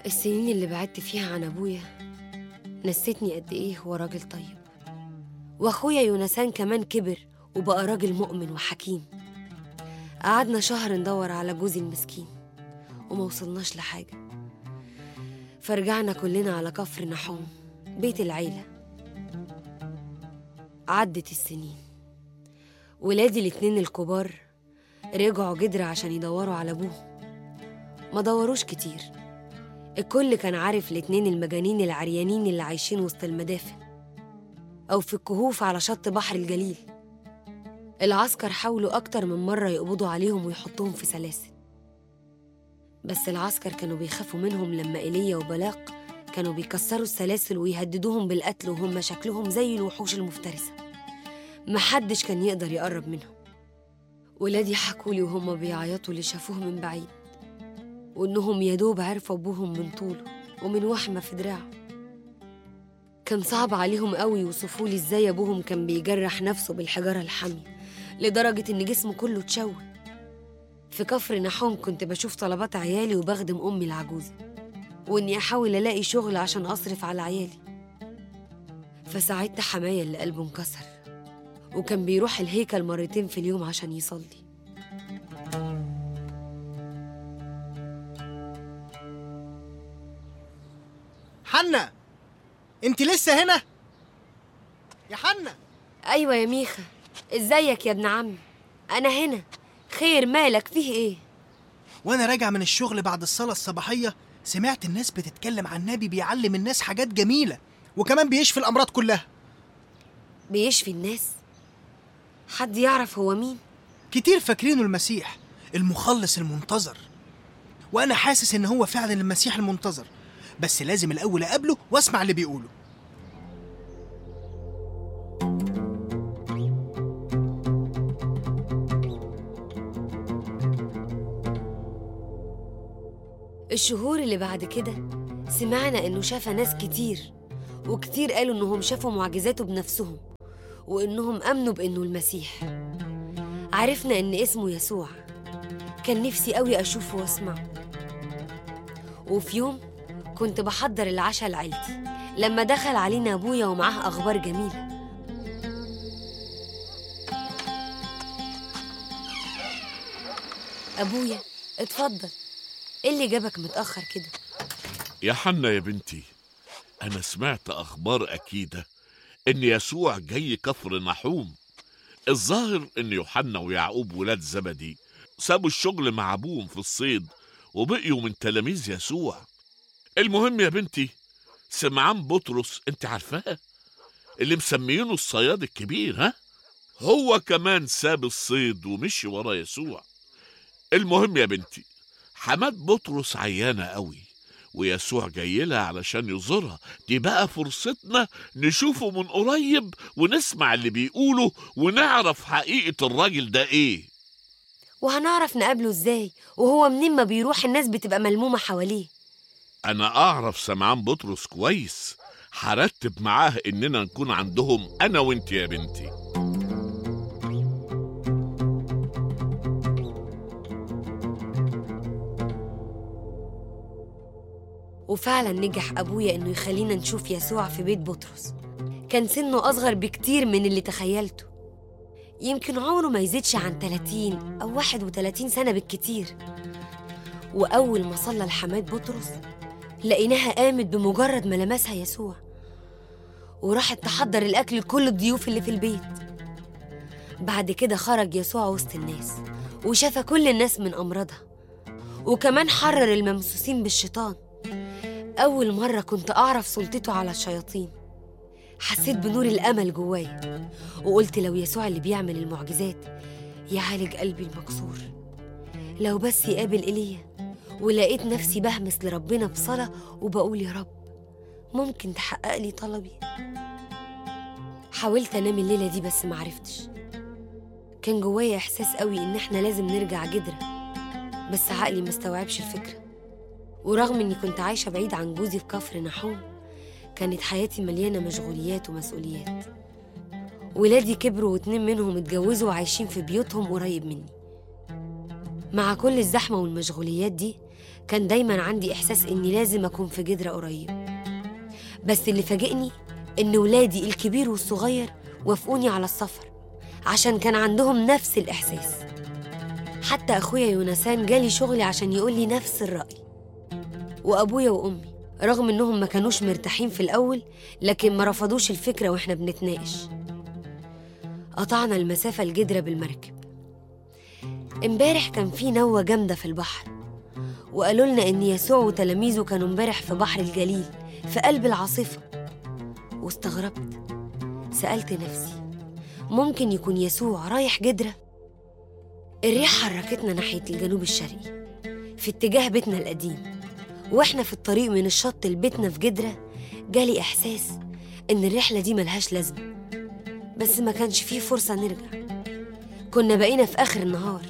السنين اللي بعدت فيها عن أبويا نسيتني قد إيه هو راجل طيب وأخويا يونسان كمان كبر وبقى راجل مؤمن وحكيم قعدنا شهر ندور على جوزي المسكين وما وصلناش لحاجة فرجعنا كلنا على كفر نحوم بيت العيلة عدت السنين ولادي الاتنين الكبار رجعوا جدر عشان يدوروا على أبوهم ما دوروش كتير الكل كان عارف الاتنين المجانين العريانين اللي عايشين وسط المدافن أو في الكهوف على شط بحر الجليل العسكر حاولوا أكتر من مرة يقبضوا عليهم ويحطوهم في سلاسل بس العسكر كانوا بيخافوا منهم لما إيليا وبلاق كانوا بيكسروا السلاسل ويهددوهم بالقتل وهم شكلهم زي الوحوش المفترسة محدش كان يقدر يقرب منهم ولادي حكولي وهم بيعيطوا اللي شافوه من بعيد وإنهم يدوب عرفوا أبوهم من طوله ومن وحمة في دراعه كان صعب عليهم قوي يوصفوا لي ازاي ابوهم كان بيجرح نفسه بالحجاره الحاميه لدرجه ان جسمه كله اتشوه في كفر نحوم كنت بشوف طلبات عيالي وبخدم امي العجوزه واني احاول الاقي شغل عشان اصرف على عيالي فساعدت حماية اللي قلبه انكسر وكان بيروح الهيكل مرتين في اليوم عشان يصلي حنا انت لسه هنا يا حنا ايوه يا ميخا ازيك يا ابن عمي انا هنا خير مالك فيه ايه وانا راجع من الشغل بعد الصلاة الصباحية سمعت الناس بتتكلم عن نبي بيعلم الناس حاجات جميلة وكمان بيشفي الأمراض كلها بيشفي الناس حد يعرف هو مين كتير فاكرينه المسيح المخلص المنتظر وأنا حاسس إن هو فعلا المسيح المنتظر بس لازم الأول أقابله وأسمع اللي بيقوله الشهور اللي بعد كده سمعنا انه شاف ناس كتير وكتير قالوا انهم شافوا معجزاته بنفسهم وانهم امنوا بانه المسيح عرفنا ان اسمه يسوع كان نفسي قوي اشوفه واسمعه وفي يوم كنت بحضر العشاء لعيلتي لما دخل علينا ابويا ومعاه اخبار جميله ابويا اتفضل ايه اللي جابك متاخر كده يا حنا يا بنتي أنا سمعت أخبار أكيدة إن يسوع جاي كفر نحوم الظاهر إن يوحنا ويعقوب ولاد زبدي سابوا الشغل مع أبوهم في الصيد وبقيوا من تلاميذ يسوع المهم يا بنتي سمعان بطرس انت عارفاه اللي مسميينه الصياد الكبير ها هو كمان ساب الصيد ومشي ورا يسوع المهم يا بنتي حماد بطرس عيانة قوي ويسوع جاي لها علشان يزورها دي بقى فرصتنا نشوفه من قريب ونسمع اللي بيقوله ونعرف حقيقة الراجل ده ايه وهنعرف نقابله ازاي وهو منين ما بيروح الناس بتبقى ملمومه حواليه انا اعرف سمعان بطرس كويس هرتب معاه اننا نكون عندهم انا وانت يا بنتي وفعلا نجح أبويا إنه يخلينا نشوف يسوع في بيت بطرس كان سنه أصغر بكتير من اللي تخيلته يمكن عمره ما يزيدش عن 30 أو 31 سنة بالكتير وأول ما صلى لحماد بطرس لقيناها قامت بمجرد ما لمسها يسوع وراحت تحضر الأكل لكل الضيوف اللي في البيت بعد كده خرج يسوع وسط الناس وشفى كل الناس من أمراضها وكمان حرر الممسوسين بالشيطان أول مرة كنت أعرف سلطته على الشياطين حسيت بنور الأمل جوايا وقلت لو يسوع اللي بيعمل المعجزات يعالج قلبي المكسور لو بس يقابل إيليا ولقيت نفسي بهمس لربنا بصلاة وبقول يا رب ممكن تحقق لي طلبي حاولت أنام الليلة دي بس معرفتش كان جوايا إحساس قوي إن إحنا لازم نرجع جدرة بس عقلي مستوعبش الفكرة ورغم إني كنت عايشة بعيد عن جوزي في كفر نحوم كانت حياتي مليانة مشغوليات ومسؤوليات ولادي كبروا واتنين منهم اتجوزوا وعايشين في بيوتهم قريب مني مع كل الزحمة والمشغوليات دي كان دايما عندي إحساس إني لازم أكون في جدرة قريب بس اللي فاجئني إن ولادي الكبير والصغير وافقوني على السفر عشان كان عندهم نفس الإحساس حتى أخويا يونسان جالي شغلي عشان يقول لي نفس الرأي وأبويا وأمي رغم إنهم ما كانوش مرتاحين في الأول لكن ما رفضوش الفكرة وإحنا بنتناقش قطعنا المسافة الجدرة بالمركب امبارح كان في نوة جامدة في البحر وقالوا لنا إن يسوع وتلاميذه كانوا امبارح في بحر الجليل في قلب العاصفة واستغربت سألت نفسي ممكن يكون يسوع رايح جدرة الريح حركتنا ناحية الجنوب الشرقي في اتجاه بيتنا القديم واحنا في الطريق من الشط لبيتنا في جدرة جالي إحساس إن الرحلة دي ملهاش لازمة بس ما كانش فيه فرصة نرجع كنا بقينا في آخر النهار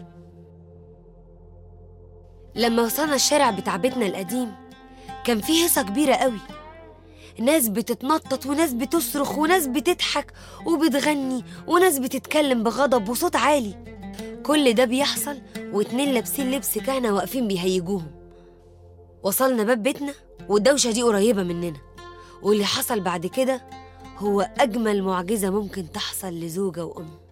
لما وصلنا الشارع بتاع بيتنا القديم كان فيه هيصة كبيرة قوي ناس بتتنطط وناس بتصرخ وناس بتضحك وبتغني وناس بتتكلم بغضب وصوت عالي كل ده بيحصل واتنين لابسين لبس كهنة واقفين بيهيجوهم وصلنا باب بيتنا والدوشة دي قريبة مننا واللي حصل بعد كده هو أجمل معجزة ممكن تحصل لزوجة وأم